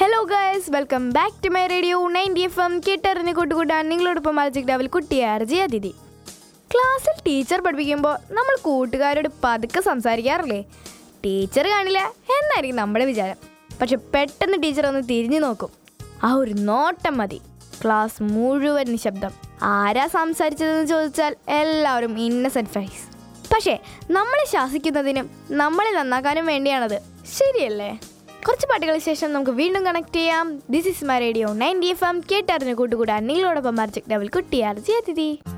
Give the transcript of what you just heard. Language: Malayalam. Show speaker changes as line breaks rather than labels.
hello guys welcome back to my radio ninety F M കേട്ടറിഞ്ഞ് കൂട്ടുകൂട്ടാൻ നിങ്ങളോടൊപ്പം മാജിക് ഡാവിൽ കുട്ടിയാർജി അതിഥി ക്ലാസ്സിൽ ടീച്ചർ പഠിപ്പിക്കുമ്പോൾ നമ്മൾ കൂട്ടുകാരോട് പതുക്കെ സംസാരിക്കാറില്ലേ ടീച്ചർ കാണില്ല എന്നായിരിക്കും നമ്മുടെ വിചാരം പക്ഷെ പെട്ടെന്ന് ടീച്ചർ ഒന്ന് തിരിഞ്ഞു നോക്കും ആ ഒരു നോട്ടം മതി ക്ലാസ് മുഴുവൻ നിശബ്ദം ആരാ സംസാരിച്ചതെന്ന് ചോദിച്ചാൽ എല്ലാവരും ഇന്നസെൻറ്റ് ഫേസ് പക്ഷേ നമ്മളെ ശാസിക്കുന്നതിനും നമ്മളെ നന്നാക്കാനും വേണ്ടിയാണത് ശരിയല്ലേ കുറച്ച് പാട്ടുകൾക്ക് ശേഷം നമുക്ക് വീണ്ടും കണക്ട് ചെയ്യാം this is my radio ninety F M കേട്ടറിഞ്ഞ് കൂട്ടുകൂടാൻ നിങ്ങളോടൊപ്പം മാർജിക് ഡബിൾ കുട്ടിയാർ അതിഥി